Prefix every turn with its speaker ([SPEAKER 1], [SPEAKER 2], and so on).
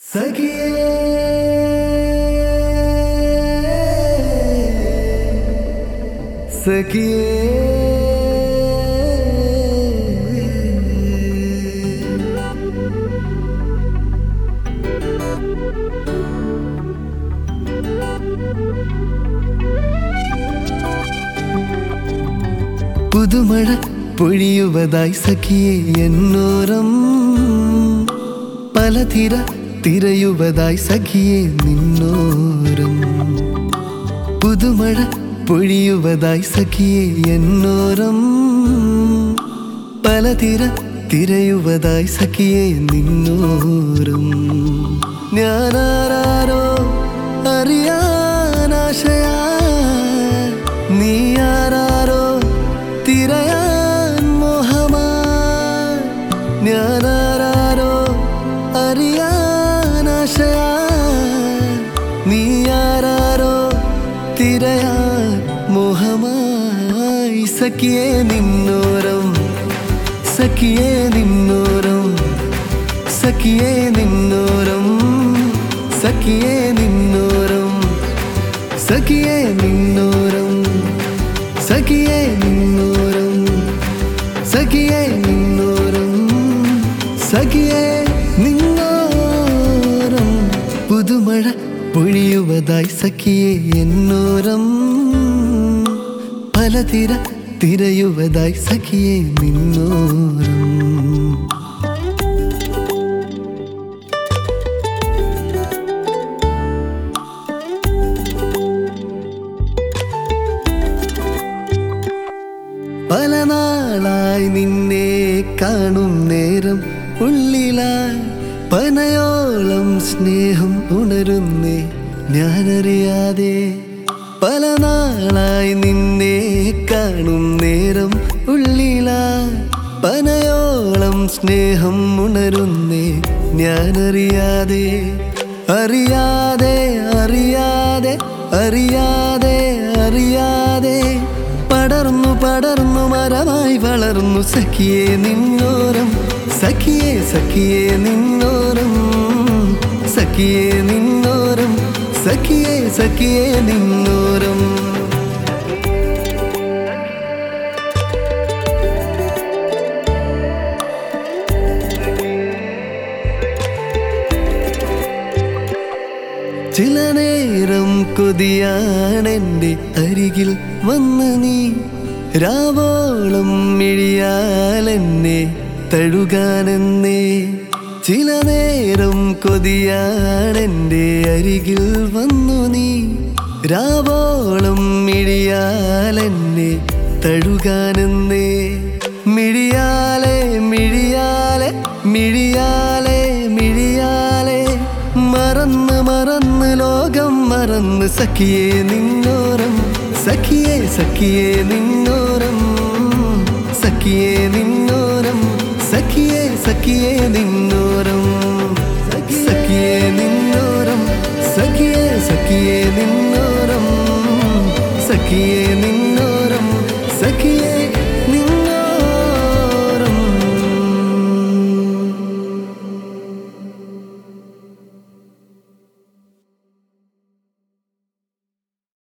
[SPEAKER 1] സഖിയേ സഖിയേ പുതുമഴ പൊഴിയുവതായി സഖിയെ എന്നോരം പലതിര തിരയുവതായി സഖിയെ നിന്നോരം പുതുമഴ പൊഴിയുവതായി സഖിയെ എന്നോരം പലതിര തിരയുവതായി സഖിയെ നിന്നോരം ഞാനാരോ അറിയാനാശയാ നീ ആരാരോ തിരയാൻ മോഹമാ ഞാനാരോ അറിയാനാശയാ നീ ആരാരോ തിരയാൻ മോഹമായി സഖിയേ നിന്നോരം സഖിയേ നിന്നോരം സഖിയേ നിന്നോരം സഖിയേ നിന്നോരം സഖിയേ നിന്നോരം സഖിയേ നിന്നോരം സഖിയേ നിന്നോരം സഖിയേ നിന്നോരം പുതുമഴ പൊഴിയുവതായി സഖിയേ എന്നോരം പലതിര തിരയുവതായി സഖിയേ നിന്നോരം പല നാളായി നിന്നെ കാണും നേരം ഉള്ളിലായി പനയോളം സ്നേഹം ഉണരുന്നേ ഞാനറിയാതെ പല നാളായി നിന്നെ കാണും നേരം ഉള്ളിലായി പനയോളം സ്നേഹം ഉണരുന്നേ ഞാനറിയാതെ അറിയാതെ അറിയാതെ അറിയാതെ അറിയാതെ പടർന്നു പടർന്നു മരമായി വളർന്നു സഖിയെ നിന്നോരം സഖിയെ സഖിയെ നിന്നോരം സഖിയെ നിന്നോരം സഖിയെ സഖിയെ നിന്നോരം ചില നേരം കൊതിയാണെന്റെ അരികിൽ വന്ന് നീ രാവോളം മിഴിയാലെന്നെ തഴുകാനെന്നേ ചില നേരം കൊതിയാണെന്റെ അരികിൽ വന്നു നീ രാവോളം മിഴിയാലെന്നെ തഴുകാനെന്നേ മിഴിയാലെ മിഴിയാലെ മിഴിയാലെ മിഴിയാലെ മറന്ന് മറന്ന് ലോകം മറന്ന് സഖിയെ നിന്നോരം സഖിയെ സഖിയെ നിന്നോരം സഖിയെ നിന്നോരം സഖിയെ സഖിയെ നിന്നോരം സഖിയെ നിന്നോരം സഖിയെ സഖിയെ നിന്നോരം സഖിയെ നിന്നോരം